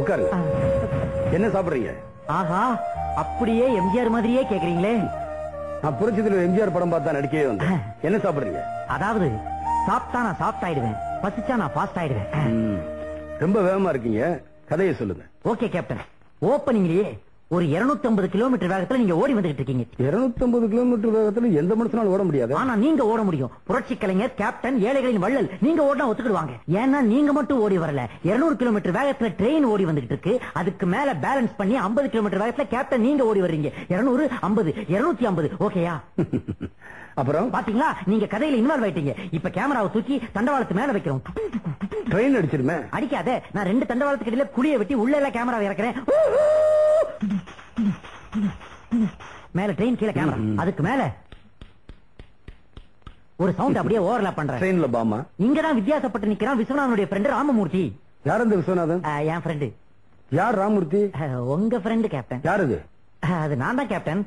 உட்காருங்க என்ன சாப்பிடுறீங்க ஆஹா அப்படியே எம்ஜிஆர் மாதிரியே கேக்குறீங்களே நான் புரட்சித்துல எம்ஜிஆர் படம் பார்த்தா நடிக்கவே வந்தேன் என்ன சாப்பிடுறீங்க அதாவது சாப்பிட்டா நான் சாஃப்ட் ஆயிடுவேன் பசிச்சா நான் ஃபாஸ்ட் ஆயிடுவேன் ம், ரொம்ப வேகமா இருக்கீங்க கதையை சொல்லுங்க ஓகே கேப்டன் ஓப்பனிங்லயே ஒரு 250 கிலோமீட்டர் வேகத்துல நீங்க ஓடி வந்துகிட்டு இருக்கீங்க 250 கிலோமீட்டர் வேகத்துல எந்த மனுஷனாலும் ஓட முடியாது ஆனா நீங்க ஓட முடியும் புரட்சி கலைஞர் கேப்டன் ஏழைகளின் வள்ளல் நீங்க ஓடினா ஒத்துக்கிடுவாங்க ஏன்னா நீங்க மட்டும் ஓடி வரல 200 கிலோமீட்டர் வேகத்துல ட்ரெயின் ஓடி வந்துகிட்டு இருக்கு அதுக்கு மேல பேலன்ஸ் பண்ணி 50 கிலோமீட்டர் வேகத்துல கேப்டன் நீங்க ஓடி வர்றீங்க 200 50 250 ஓகேயா அப்புறம் பாத்தீங்களா நீங்க கதையில இன்வால்வ் ஆயிட்டீங்க இப்ப கேமராவை தூக்கி தண்டவாளத்து மேல வைக்கிறோம் ட்ரெயின் அடிச்சிருமே அடிக்காத நான் ரெண்டு தண்டவாளத்துக்கு இடையில குழிய வெட்டி உள்ள எல்லாம் கேமரா இறக்குறேன் மேல ட்ரெயின் கீழே கேமரா அதுக்கு மேல ஒரு சவுண்ட் அப்படியே ஓவர்லாப் பண்றேன் ட்ரெயின்ல பாமா இங்கதான் வித்தியாசப்பட்டு நிக்கிறான் விஸ்வநாதனுடைய ஃப்ரெண்டு ராமமூர்த்தி யார் அந்த விஸ்வநாதன் அஹ், என் ஃப்ரெண்டு யார் ராமூர்த்தி உங்க ஃப்ரெண்டு கேப்டன் யார் இது அஹ், அது நான் தான் கேப்டன்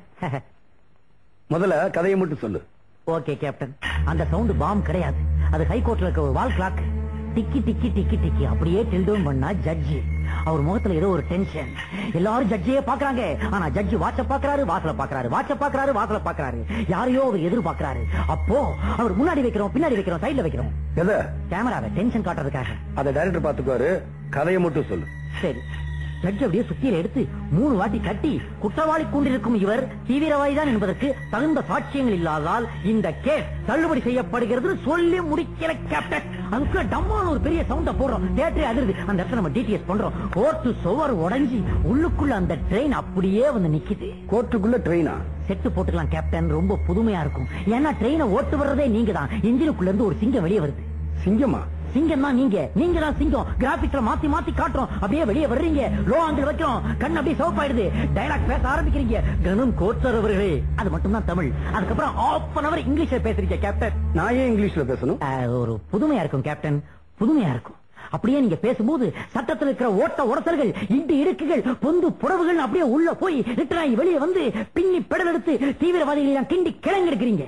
முதல்ல கதையை மட்டும் சொல்லு ஓகே கேப்டன் அந்த சவுண்ட் பாம் கிடையாது அது ஹைகோர்ட்ல இருக்க ஒரு வால் கிளாக் டிக்கி டிக்கி டிக்கி டிக்கி அப்படியே டில் டவுன் பண்ணா ஜட்ஜி அவர் முகத்துல ஏதோ ஒரு டென்ஷன் எல்லாரும் ஜட்ஜியே பாக்குறாங்க ஆனா ஜட்ஜி வாட்ச பாக்குறாரு வாசல பாக்குறாரு வாட்ச பாக்குறாரு வாசல பாக்குறாரு யாரையோ அவர் எதிர்பார்க்கறாரு அப்போ அவர் முன்னாடி வைக்கிறோம் பின்னாடி வைக்கிறோம் சைடுல வைக்கிறோம் எதை கேமராவை டென்ஷன் காட்டுறதுக்காக அதை டைரக்டர் பாத்துக்குவாரு கதையை மட்டும் சொல்லு சரி ஜட்ஜ் அப்படியே சுத்தியில எடுத்து மூணு வாட்டி கட்டி குற்றவாளி கூண்டிருக்கும் இவர் தீவிரவாதிதான் என்பதற்கு தகுந்த சாட்சியங்கள் இல்லாதால் இந்த கேஸ் தள்ளுபடி செய்யப்படுகிறது சொல்லி முடிக்கிற கேப்டன் அதுக்குள்ள டம்மான்னு ஒரு பெரிய சவுண்ட போடுறோம் தேட்டரே அதிருது அந்த இடத்துல நம்ம டிடிஎஸ் பண்றோம் ஓட்டு சுவர் உடைஞ்சி உள்ளுக்குள்ள அந்த ட்ரெயின் அப்படியே வந்து நிக்குது கோர்ட்டுக்குள்ள ட்ரெயினா செட்டு போட்டுக்கலாம் கேப்டன் ரொம்ப புதுமையா இருக்கும் ஏன்னா ட்ரெயினை ஓட்டு வர்றதே நீங்க தான் இன்ஜினுக்குள்ள இருந்து ஒரு சிங்கம் வெளியே வருது சிங்கமா சிங்கம் தான் நீங்க நீங்க தான் சிங்கம் கிராபிக்ஸ்ல மாத்தி மாத்தி காட்டுறோம் அப்படியே வெளியே வர்றீங்க லோ ஆங்கிள் வைக்கிறோம் கண் அப்படியே சிவப்பாயிடுது டயலாக் பேச ஆரம்பிக்கிறீங்க கனம் கோச்சர் அவர்களே அது மட்டும் தான் தமிழ் அதுக்கப்புறம் ஆஃப் அன் அவர் இங்கிலீஷ்ல பேசுறீங்க கேப்டன் நான் ஏன் இங்கிலீஷ்ல பேசணும் அஹ், ஒரு புதுமையா இருக்கும் கேப்டன் புதுமையா இருக்கும் அப்படியே நீங்க பேசும்போது சட்டத்தில் இருக்கிற ஓட்ட உடத்தல்கள் இண்டு இடுக்குகள் பொந்து புடவுகள் அப்படியே உள்ள போய் ரிட்டனாகி வெளியே வந்து பின்னி பெடல் எடுத்து தீவிரவாதிகளை எல்லாம் கிண்டி கிளங்கி இருக்கிறீங்க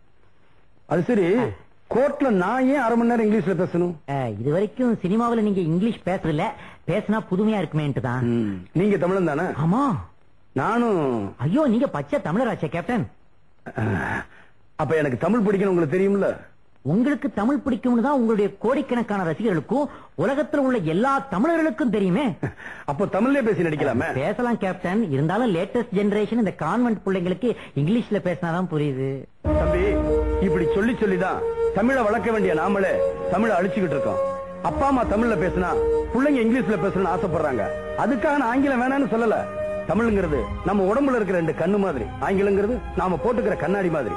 அது சரி கோர்ட்ல நான் ஏன் அரை மணி நேரம் இங்கிலீஷ்ல பேசணும் அஹ், இது வரைக்கும் சினிமாவுல நீங்க இங்கிலீஷ் பேசுறதுல பேசினா புதுமையா இருக்குமேன்ட்டு தான் ம், நீங்க தமிழன் தானே ஆமா நானும் ஐயோ நீங்க பச்சை தமிழராச்சே கேப்டன் அஹ், அப்ப எனக்கு தமிழ் பிடிக்கணும் உங்களுக்கு தெரியும்ல உங்களுக்கு தமிழ் பிடிக்கும்னு தான் உங்களுடைய கோடிக்கணக்கான ரசிகர்களுக்கும் உலகத்தில் உள்ள எல்லா தமிழர்களுக்கும் தெரியுமே அப்ப தமிழ்லயே பேசி நடிக்கலாமே பேசலாம் கேப்டன் இருந்தாலும் லேட்டஸ்ட் ஜெனரேஷன் இந்த கான்வென்ட் பிள்ளைங்களுக்கு இங்கிலீஷ்ல பேசினாதான் புரியுது தம்பி இப்படி சொல்லி சொல்லிதான் தமிழை வளர்க்க வேண்டிய நாமளே தமிழை அழிச்சுக்கிட்டு இருக்கோம் அப்பா அம்மா தமிழ்ல பேசினா பிள்ளைங்க இங்கிலீஷ்ல பேசணும்னு ஆசைப்படுறாங்க அதுக்காக நான் ஆங்கிலம் வேணாம்னு சொல்லல தமிழ்ங்கிறது நம்ம உடம்புல இருக்கிற ரெண்டு கண்ணு மாதிரி ஆங்கிலங்கிறது நாம போட்டுக்கிற கண்ணாடி மாதிரி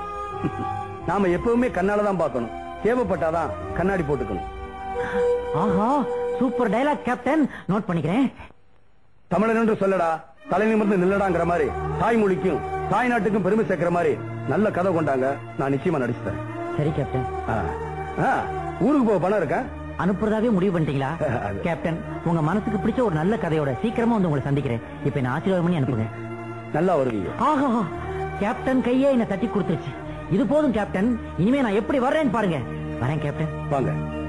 நாம எப்பவுமே கண்ணால தான் பார்க்கணும் தேவைப்பட்டாதான் கண்ணாடி போட்டுக்கணும் ஆஹா சூப்பர் டயலாக் கேப்டன் நோட் பண்ணிக்கிறேன் தமிழன் என்று சொல்லடா தலை நிமிர்ந்து நில்லடாங்கிற மாதிரி தாய்மொழிக்கும் தாய் நாட்டுக்கும் பெருமை சேர்க்கிற மாதிரி நல்ல கதை கொண்டாங்க நான் நிச்சயமா நடிச்சுட்டேன் சரி கேப்டன் ஆ. ஆ, ஊருக்கு போக பணம் இருக்கா அனுப்புறதாவே முடிவு பண்ணிட்டீங்களா அது- கேப்டன் உங்க மனசுக்கு பிடிச்ச ஒரு நல்ல கதையோட சீக்கிரமா வந்து உங்களை சந்திக்கிறேன் இப்ப என்ன ஆசீர்வாதம் பண்ணி அனுப்புங்க நல்லா வருவீங்க ஆஹா கேப்டன் கையே என்ன தட்டி கொடுத்துருச்சு இது போதும் கேப்டன் இனிமே நான் எப்படி வர்றேன்னு பாருங்க வரேன் கேப்டன் வாங்க